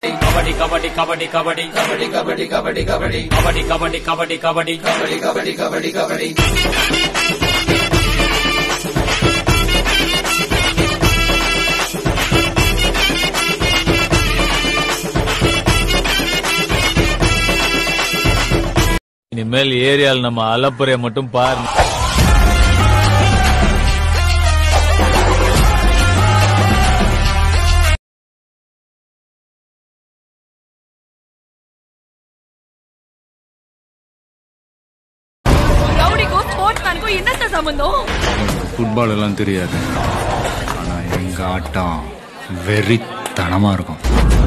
கபடி கபடி கபடி கபடி கபடி கபடி கபடி கபடி கபடி கபடி கபடி கபடி கபடி கபடி கபடி கபடி இனிமேல் ஏரியால நம்ம அலப்புறைய மட்டும் பாரு ரவுடிக்கும் ஸ்போர்ட்ஸ் மேனுக்கும் என்னத்த சம்பந்தம் ஃபுட்பால் எல்லாம் தெரியாது ஆனா எங்க ஆட்டம் வெறித்தனமா இருக்கும்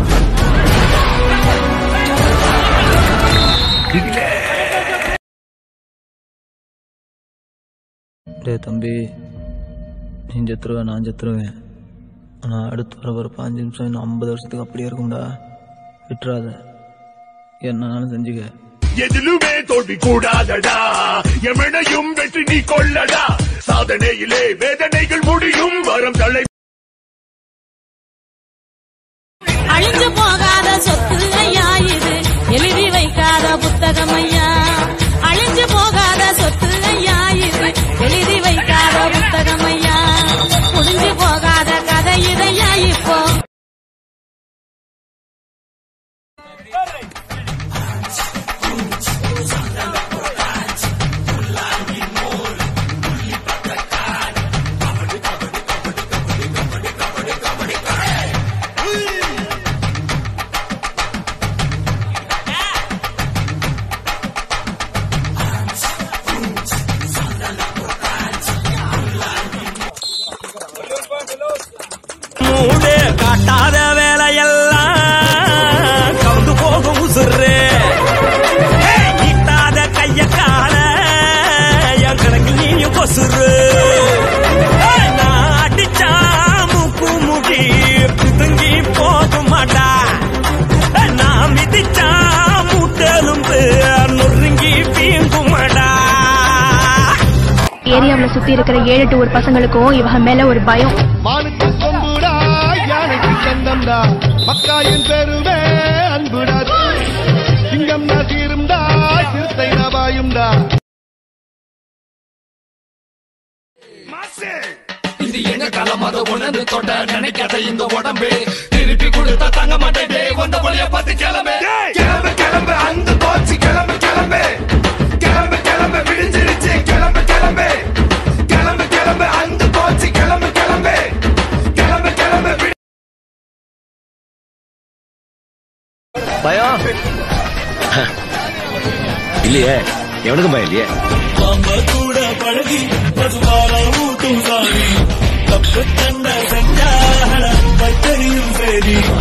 டேய் தம்பி நீ செத்துருவேன் நான் செத்துருவேன் ஆனால் அடுத்து வர ஒரு பாஞ்சு நிமிஷம் இன்னும் ஐம்பது வருஷத்துக்கு அப்படியே இருக்கும்டா விட்டுறாத என்னன்னாலும் செஞ்சுக்க எதிலுமே தோல்வி கூடாதடா எமனையும் வெற்றி நீ கொள்ளடா சாதனையிலே வேதனைகள் முடியும் வரம் தலை அழிஞ்சு போகாத சொத்து ஐயா இது எழுதி வைக்காத புத்தகம் ஐயா அழிஞ்சு போகாத சொத்து ஐயா இது எழுதி வைக்காத புத்தகம் ஐயா முடிஞ்சு போகாத கதை இதையா இப்போ மூடு காட்டாத வேலையெல்லாம் கவுந்து போகும் உசுறு ஈட்டாத கைய கால என் கணக்கு நீயும் கொசுறு ஏய், நான் அடிச்சா மூக்கு முடி பிதுங்கி போகும் மாட்டா ஏய், நான் மிதிச்சா மூட்டெலும்பு நொறுங்கி பீங்கும் மாட்டா ஏரியாவுல சுத்தி இருக்கிற ஏழு எட்டு ஒரு பசங்களுக்கும் இவங்க மேல ஒரு பயம் மானுக்கு கொம்புடா யானைக்கு சந்தம்டா மக்காயின் பெருமே அன்புடா சிங்கம் நசீரும்டா சிறுத்தை நபாயும்டா இது எங்க காலம் அதை உணர்ந்து தொட்ட நினைக்காத இந்த உடம்பு திருப்பி கொடுத்தா தங்க மாட்டேன் வந்த வழிய பார்த்து கிளம்பு கிளம்பு கிளம்பு அந்த போச்சு கிளம்பு கிளம்பு கிளம்பு கிளம்பு விடிஞ்சிருச்சு கிளம்பு கிளம்பு கிளம்பு கிளம்பு அந்த போச்சு கிளம்பு கிளம்பு கிளம்பு கிளம்பு விடி- பயம் இல்லையே எவனுக்கும் பயம் இல்லையே கூட பழகி பசுபால ஊட்டும் சாமி தப்பு தண்ட செஞ்சா தெரியும் சரி